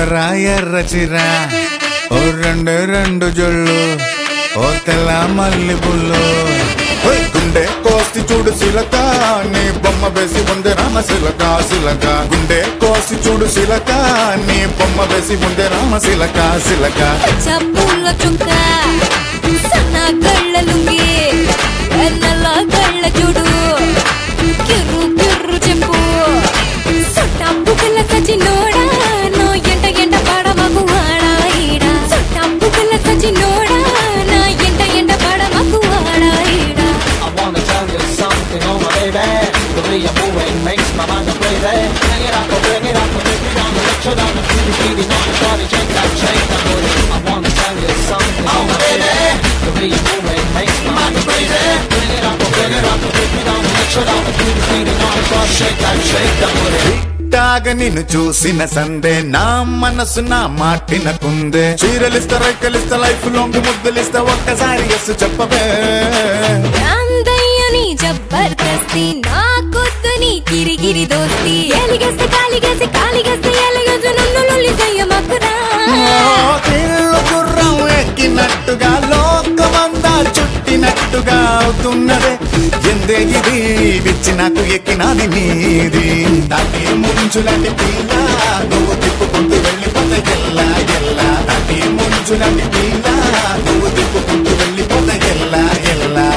ఎర్ర ఎర్ర చిర ఓ రెండు రెండు జొళ్ళు ఓ తెల్ల మల్లి పుల్లు ఓయ్ గుండె కోసి చూడు సిలక నీ బొమ్మ వేసి ఉంది రామ సిలక సిలక గుండె కోసి చూడు సిలక నీ బొమ్మ వేసి ఉంది రామ సిలక సిలక చప్పుల చుక్క సన్న కళ్ళ లుంగి నల్ల కళ్ళ చూడు కిర్రు కిర్రు చెప్పు సొట్టంపు పిల్ల సచి నోడా నో ఎంట ఎంట పడమకు వాడా ఈడా సొట్టంపు పిల్ల సచి నోడా నా ఎంట ఎంట పడమకు వాడా ఈడా I wanna tell you something, oh my baby. The way you're moving makes my mind go crazy. Bring it up, oh, bring it up, oh, take it down, let you down, keep it beating on the body, shake that, shake that booty. I wanna tell you something, oh my baby. The way you're moving makes my mind go crazy. Bring it up, oh, bring it up, oh, take it down, let you down, keep it beating on the body, shake that, shake that booty. టాగ నిన్ను చూసిన సందే నా మనసు నా మాటిన కుందే చీరలిస్తా రైకలిస్తా life లోంగి ముద్దలిస్తా ఒక్కసారి yes చెప్పవే అందయ్యని జబర్దస్తి నా కొద్దని గిరిగిరి దోస్తి ఎలిగేస్తే కాలిగేసి కాలిగేస్తే ఎలిగేసి నన్ను లొల్లి చెయ్యమకురా ఓ, కీళ్ళు గుర్రం ఎక్కినట్టుగా లోకమంతా చుట్టినట్టుగా అవుతున్నదే ఎందే ఇది విచ్చి నాకు ఎక్కినది నీది దాటి ముంచులాంటి పిల్ల నువ్వు తిప్పుకుంటూ వెళ్ళిపోతే ఎల్లా ఎల్లా దాటి ముంచులాంటి పిల్ల నువ్వు తిప్పుకుంటూ వెళ్ళిపోతే ఎల్లా ఎల్లా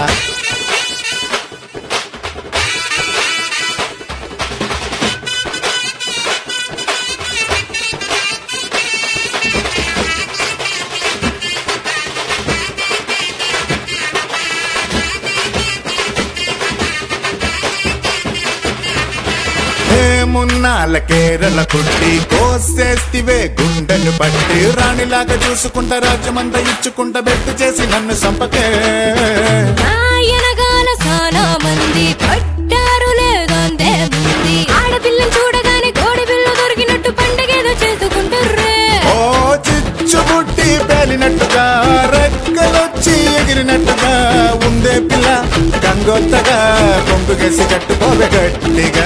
హే మున్నాల కేరళ కుట్టి కోసేస్తివే గుండెను బట్టి రాణిలాగా చూసుకుంటా రాజ్యమంతా ఇచ్చుకుంటా బెట్టు చేసి నన్ను సంపకే నాయనగాన సానా మంది పట్టారు లేదంతే మంది ఆడపిల్లని చూడగానే కోడి పిల్ల దొరికినట్టు పండగేదో చేసుకుంటారే ఓ చిచ్చుబుట్టి పేలినట్టుగా రెక్కలొచ్చి ఎగిరినట్టుగా ఉందే పిల్ల గంగొత్తగా కొంగుగేసి కట్టుకోవే గట్టిగా